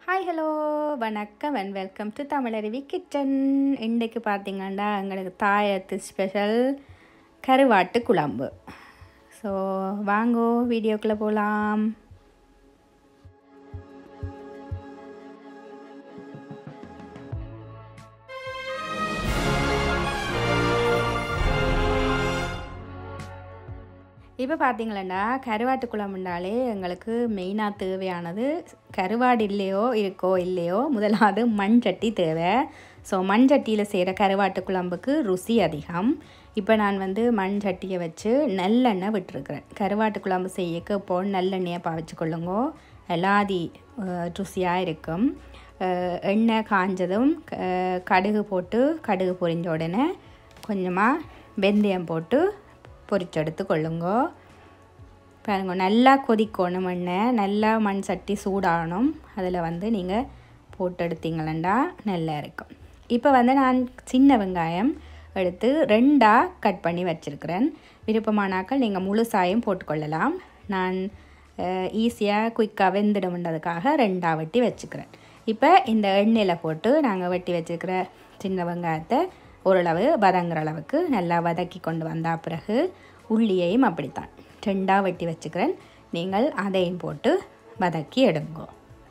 hi hello வணக்கம் and welcome to Tamizharuvi kitchen இன்றைக்கு பார்த்தீங்கன்னா எங்களுக்கு தாயத்து ஸ்பெஷல் கருவாட்டு குழம்பு ஸோ வாங்கோ வீடியோக்குள்ளே போகலாம் இப்போ பார்த்தீங்களா கருவாட்டு குழம்புனாலே எங்களுக்கு மெயினாக தேவையானது கருவாடு இல்லையோ இருக்கோ இல்லையோ முதலாவது மண் சட்டி தேவை ஸோ மண் சட்டியில் செய்கிற கருவாட்டு குழம்புக்கு ருசி அதிகம் இப்போ நான் வந்து மண் சட்டியை வச்சு நல்லெண்ணெய் விட்டுருக்குறேன் கருவாட்டு குழம்பு செய்யக்கு இப்போ நல்லெண்ணெயை பாவிச்சு கொள்ளுங்கோ எல்லாதி ருசியாக இருக்கும் எண்ணெய் காஞ்சதும் கடுகு போட்டு கடுகு பொரிஞ்ச உடனே கொஞ்சமாக வெந்தயம் போட்டு பொரிச்செடுத்து கொள்ளுங்கோ பாருங்க நல்லா கொதிக்கணும் எண்ணெய் நல்லா மண் சட்டி சூடாகணும் அதில் வந்து நீங்கள் போட்டு எடுத்தீங்களா நல்லா இருக்கும் இப்போ வந்து நான் சின்ன வெங்காயம் எடுத்து ரெண்டாக கட் பண்ணி வச்சுருக்கிறேன் விருப்பமானாக்கள் நீங்கள் முழுசாயும் போட்டுக்கொள்ளலாம் நான் ஈஸியாக குயிக்காக வெந்துடும்ன்றதுக்காக ரெண்டாக வெட்டி வச்சுக்கிறேன் இப்போ இந்த எண்ணெயில் போட்டு நாங்கள் வெட்டி வச்சுருக்கிற சின்ன வெங்காயத்தை ஓரளவு வதங்குற அளவுக்கு நல்லா வதக்கி கொண்டு வந்த பிறகு உள்ளியையும் அப்படித்தான் ரெண்டாக வெட்டி வச்சுக்கிறேன் நீங்கள் அதையும் போட்டு வதக்கி எடுங்கோ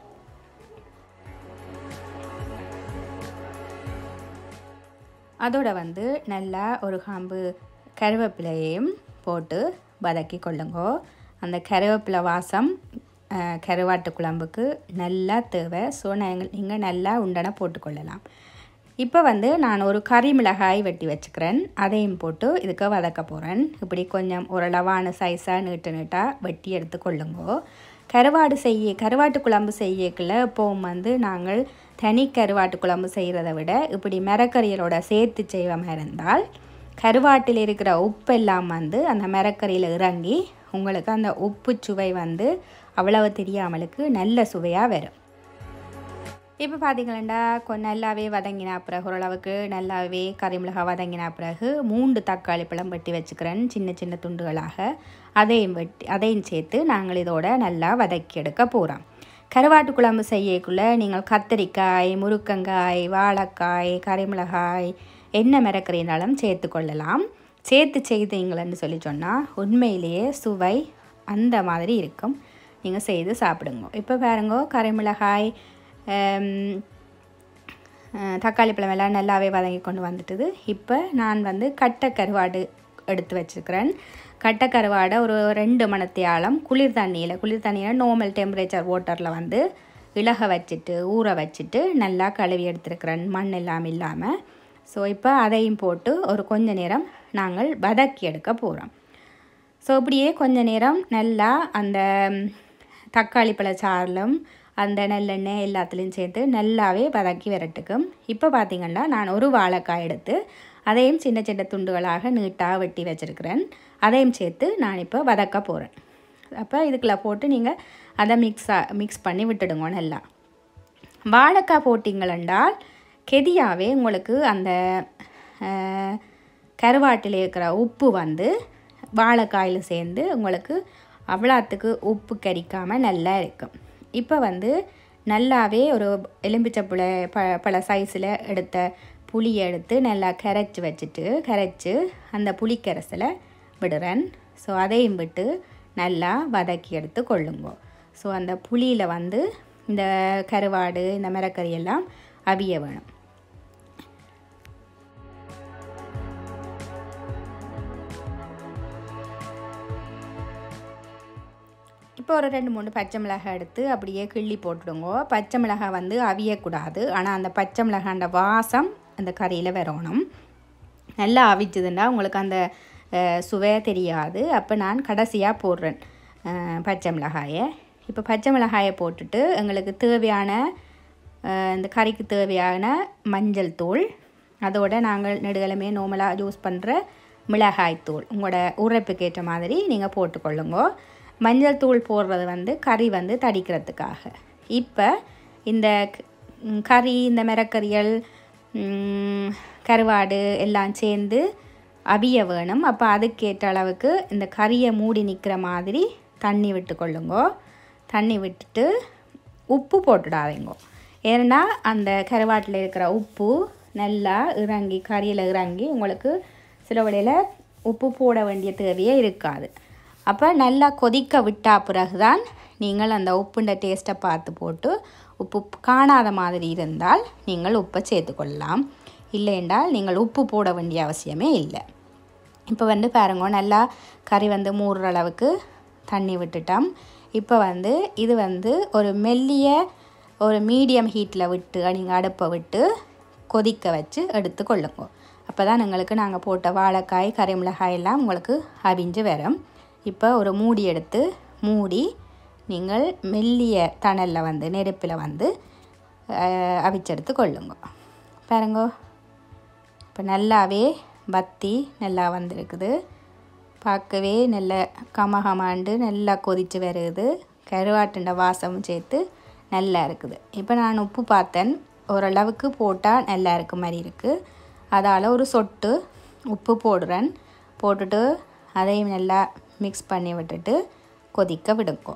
அதோட வந்து நல்லா ஒரு காம்பு கருவேப்பிலையையும் போட்டு வதக்கி கொள்ளுங்கோ அந்த கருவேப்பிலை வாசம் கருவாட்டு குழம்புக்கு நல்லா தேவை ஸோ நாங்கள் நீங்கள் நல்லா உண்டனை போட்டுக்கொள்ளலாம் இப்போ வந்து நான் ஒரு கறி மிளகாய் வெட்டி வச்சுக்கிறேன் அதையும் போட்டு இதுக்கு வதக்க போகிறேன் இப்படி கொஞ்சம் ஓரளவான சைஸாக நீட்டு நீட்டாக வெட்டி எடுத்து கொள்ளுங்கோ கருவாடு செய்ய கருவாட்டு குழம்பு செய்யக்குள்ள இப்போவும் வந்து நாங்கள் தனி கருவாட்டு குழம்பு செய்கிறத விட இப்படி மரக்கறிகளோட சேர்த்து செய்வமாக இருந்தால் கருவாட்டில் இருக்கிற உப்பெல்லாம் வந்து அந்த மரக்கறியில் இறங்கி உங்களுக்கு அந்த உப்பு சுவை வந்து அவ்வளவு தெரியாமலுக்கு நல்ல சுவையாக வரும் இப்போ பார்த்தீங்களா கொஞ்சம் நல்லாவே வதங்கினா பிறகு ஓரளவுக்கு நல்லாவே கறிமிளகா வதங்கினா பிறகு மூன்று தக்காளி பழம் வெட்டி வச்சுக்கிறேன் சின்ன சின்ன துண்டுகளாக அதையும் வெட்டி அதையும் சேர்த்து நாங்கள் இதோட நல்லா வதக்கி எடுக்க போகிறோம் கருவாட்டு குழம்பு செய்யக்குள்ளே நீங்கள் கத்தரிக்காய் முருக்கங்காய் வாழைக்காய் கறிமிளகாய் என்ன மிரக்கறினாலும் சேர்த்து கொள்ளலாம் சேர்த்து செய்தீங்களன்னு சொல்லி சொன்னால் உண்மையிலேயே சுவை அந்த மாதிரி இருக்கும் நீங்கள் செய்து சாப்பிடுங்க இப்போ பாருங்க கறிமிளகாய் தக்காளி பழம் எல்லாம் நல்லாவே வதங்கி கொண்டு வந்துட்டுது இப்போ நான் வந்து கட்டை கருவாடு எடுத்து வச்சுருக்கிறேன் கட்டை கருவாடை ஒரு ரெண்டு மணத்தி ஆழம் குளிர் தண்ணியில் குளிர் தண்ணியில் நார்மல் டெம்பரேச்சர் வாட்டரில் வந்து இலக வச்சுட்டு ஊற வச்சுட்டு நல்லா கழுவி எடுத்துருக்கிறேன் மண் எல்லாம் இல்லாமல் ஸோ இப்போ அதையும் போட்டு ஒரு கொஞ்ச நேரம் நாங்கள் வதக்கி எடுக்க போகிறோம் ஸோ இப்படியே கொஞ்ச நேரம் நல்லா அந்த தக்காளி பழச்சாறிலும் அந்த நல்லெண்ணெய் எல்லாத்துலேயும் சேர்த்து நல்லாவே வதக்கி விரட்டுக்கும் இப்போ பார்த்திங்கன்னா நான் ஒரு வாழைக்காய் எடுத்து அதையும் சின்ன சின்ன துண்டுகளாக நீட்டாக வெட்டி வச்சுருக்கிறேன் அதையும் சேர்த்து நான் இப்போ வதக்க போகிறேன் அப்போ இதுக்குள்ள போட்டு நீங்கள் அதை மிக்ஸாக மிக்ஸ் பண்ணி விட்டுடுங்க நல்லா வாழைக்காய் போட்டிங்களென்றால் கெதியாகவே உங்களுக்கு அந்த கருவாட்டில் இருக்கிற உப்பு வந்து வாழைக்காயில் சேர்ந்து உங்களுக்கு அவ்வளோத்துக்கு உப்பு கறிக்காமல் நல்லா இருக்கும் இப்போ வந்து நல்லாவே ஒரு எலும்பிச்சப்புள ப பல சைஸில் எடுத்த புளியை எடுத்து நல்லா கரைச்சி வச்சுட்டு கரைச்சி அந்த புளிக்கரசில் விடுறேன் ஸோ அதையும் விட்டு நல்லா வதக்கி எடுத்து கொள்ளுங்க ஸோ அந்த புளியில் வந்து இந்த கருவாடு இந்த மிரக்கறி எல்லாம் அவிய வேணும் இப்போ ஒரு ரெண்டு மூணு பச்சை மிளகாய் எடுத்து அப்படியே கிள்ளி போட்டுடுங்க பச்சை மிளகாய் வந்து அவியக்கூடாது ஆனால் அந்த பச்சை மிளகாண்ட வாசம் அந்த கறியில் வரணும் நல்லா அவிச்சதுன்னா உங்களுக்கு அந்த சுவை தெரியாது அப்போ நான் கடைசியாக போடுறேன் பச்சை மிளகாயை இப்போ பச்சை மிளகாயை போட்டுட்டு எங்களுக்கு தேவையான இந்த கறிக்கு தேவையான மஞ்சள் தூள் அதோட நாங்கள் நெடுகலமே நோமலாக யூஸ் பண்ணுற மிளகாய் தூள் உங்களோட உரைப்புக்கு ஏற்ற மாதிரி நீங்கள் போட்டுக்கொள்ளுங்க மஞ்சள் தூள் போடுறது வந்து கறி வந்து தடிக்கிறதுக்காக இப்போ இந்த கறி இந்த மிரக்கறிகள் கருவாடு எல்லாம் சேர்ந்து அவிய வேணும் அப்போ அதுக்கேற்ற அளவுக்கு இந்த கறியை மூடி நிற்கிற மாதிரி தண்ணி விட்டு கொள்ளுங்கோ தண்ணி விட்டுட்டு உப்பு போட்டுடாதீங்க ஏன்னா அந்த கருவாட்டில் இருக்கிற உப்பு நல்லா இறங்கி கறியில் இறங்கி உங்களுக்கு சில வழியில் உப்பு போட வேண்டிய தேவையே இருக்காது அப்போ நல்லா கொதிக்க விட்டா பிறகுதான் நீங்கள் அந்த உப்புண்ட டேஸ்ட்டை பார்த்து போட்டு உப்பு காணாத மாதிரி இருந்தால் நீங்கள் உப்பை சேர்த்துக்கொள்ளலாம் இல்லை என்றால் நீங்கள் உப்பு போட வேண்டிய அவசியமே இல்லை இப்போ வந்து பாருங்க நல்லா கறி வந்து மூடுற அளவுக்கு தண்ணி விட்டுட்டோம் இப்போ வந்து இது வந்து ஒரு மெல்லிய ஒரு மீடியம் ஹீட்டில் விட்டு நீங்கள் அடுப்பை விட்டு கொதிக்க வச்சு எடுத்து கொள்ளுங்க அப்போ தான் உங்களுக்கு நாங்கள் போட்ட வாழைக்காய் கறி மிளகாய் எல்லாம் உங்களுக்கு அவிஞ்சு வரும் இப்போ ஒரு மூடி எடுத்து மூடி நீங்கள் மெல்லிய தணலில் வந்து நெருப்பில் வந்து அஹ், அவிச்செடுத்து கொள்ளுங்க பாருங்க இப்போ நல்லாவே பத்தி நல்லா வந்திருக்குது பார்க்கவே நல்ல கமகமாண்டு நல்லா கொதித்து வருது கருவாட்டுண்ட வாசமும் சேர்த்து நல்லா இருக்குது இப்போ நான் உப்பு பார்த்தேன் ஓரளவுக்கு போட்டால் நல்லா இருக்க மாதிரி இருக்குது அதால் ஒரு சொட்டு உப்பு போடுறேன் போட்டுட்டு அதையும் நல்லா மிக்ஸ் பண்ணி விட்டுட்டு கொதிக்க விடுங்க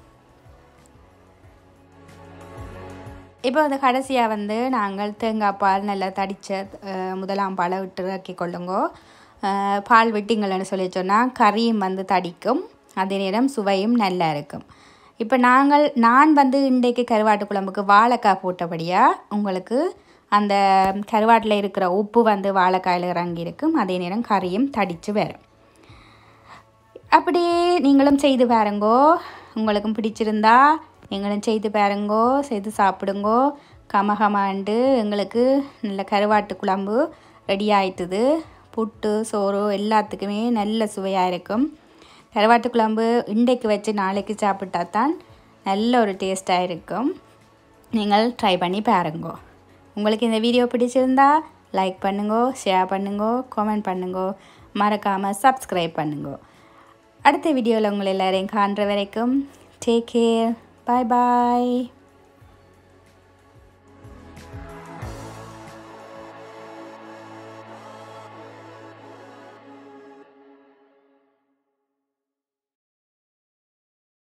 இப்போ வந்து கடைசியாக வந்து நாங்கள் தேங்காய் பால் நல்லா தடித்த அஹ், முதலாம் பாலை விட்டு இறக்கி கொள்ளுங்கோ அஹ், பால் விட்டிங்கள்னு சொல்லி சொன்னால் கறியும் வந்து தடிக்கும் அதே நேரம் சுவையும் நல்லா இருக்கும் இப்போ நாங்கள் நான் வந்து இன்றைக்கு கருவாட்டு குழம்புக்கு வாழைக்காய் போட்டபடியாக உங்களுக்கு அந்த கருவாட்டில் இருக்கிற உப்பு வந்து வாழைக்காயில் இறங்கி இருக்கும் அதே நேரம் கறியும் தடித்து வரும் அப்படியே நீங்களும் செய்து பாருங்கோ உங்களுக்கும் பிடிச்சிருந்தா நீங்களும் செய்து பாருங்கோ செய்து சாப்பிடுங்கோ கமகமாண்டு எங்களுக்கு நல்ல கருவாட்டு குழம்பு ரெடி ஆயிட்டுது புட்டு சோறு எல்லாத்துக்குமே நல்ல சுவையாக இருக்கும் கருவாட்டு குழம்பு இன்றைக்கு வச்சு நாளைக்கு சாப்பிட்டா தான் நல்ல ஒரு டேஸ்ட்டாக இருக்கும் நீங்கள் ட்ரை பண்ணி பாருங்கோ உங்களுக்கு இந்த வீடியோ பிடிச்சிருந்தா லைக் பண்ணுங்கோ ஷேர் பண்ணுங்கோ கமெண்ட் பண்ணுங்கோ மறக்காமல் சப்ஸ்கிரைப் பண்ணுங்கோ அடுத்த வீடியோவில் உங்களை எல்லாரையும் காண்ற வரைக்கும் டேக் கேர் பாய் பாய்